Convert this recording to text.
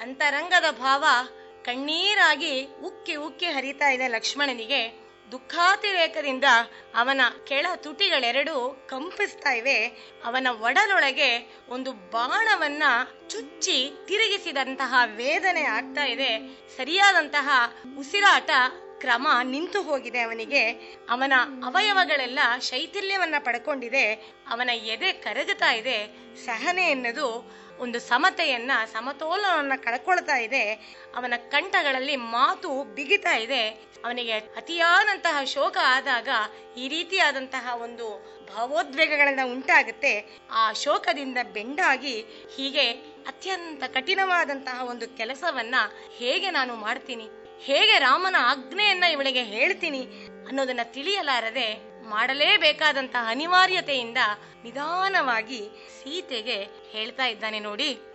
ಅಂತರಂಗದ ಭಾವ ಕಣ್ಣೀರಾಗಿ ಉಕ್ಕಿ ಉಕ್ಕಿ ಹರಿತಾ ಇದೆ ಲಕ್ಷ್ಮಣನಿಗೆ ದುಃಖಾತಿರೇಕದಿಂದ ಅವನ ಕೆಳ ತುಟಿಗಳೆರಡು ಕಂಪಿಸ್ತಾ ಇವೆ ಅವನ ಒಡಲೊಳಗೆ ಒಂದು ಬಾಣವನ್ನ ಚುಚ್ಚಿ ತಿರುಗಿಸಿದಂತಹ ವೇದನೆ ಆಗ್ತಾ ಇದೆ ಸರಿಯಾದಂತಹ ಉಸಿರಾಟ ಕ್ರಮ ನಿಂತು ಹೋಗಿದೆ ಅವನಿಗೆ ಅವನ ಅವಯವಗಳೆಲ್ಲ ಶೈಥಿಲ್ಯವನ್ನ ಪಡ್ಕೊಂಡಿದೆ ಅವನ ಎದೆ ಕರಗುತ್ತಾ ಇದೆ ಸಹನೆ ಎನ್ನೋದು ಒಂದು ಸಮತೆಯನ್ನ ಸಮತೋಲನವನ್ನ ಕಳ್ಕೊಳ್ತಾ ಇದೆ ಅವನ ಕಂಠಗಳಲ್ಲಿ ಮಾತು ಬಿಗಿತಾ ಇದೆ ಅವನಿಗೆ ಅತಿಯಾದಂತಹ ಶೋಕ ಆದಾಗ ಈ ರೀತಿಯಾದಂತಹ ಒಂದು ಭಾವೋದ್ವೇಗಗಳಿಂದ ಉಂಟಾಗುತ್ತೆ ಆ ಶೋಕದಿಂದ ಬೆಂಡಾಗಿ ಹೀಗೆ ಅತ್ಯಂತ ಕಠಿಣವಾದಂತಹ ಒಂದು ಕೆಲಸವನ್ನ ಹೇಗೆ ನಾನು ಮಾಡ್ತೀನಿ ಹೇಗೆ ರಾಮನ ಆಜ್ಞೆಯನ್ನ ಇವಳಿಗೆ ಹೇಳ್ತೀನಿ ಅನ್ನೋದನ್ನ ತಿಳಿಯಲಾರದೆ ಮಾಡಲೇಬೇಕಾದಂತಹ ಅನಿವಾರ್ಯತೆಯಿಂದ ನಿಧಾನವಾಗಿ ಸೀತೆಗೆ ಹೇಳ್ತಾ ಇದ್ದಾನೆ ನೋಡಿ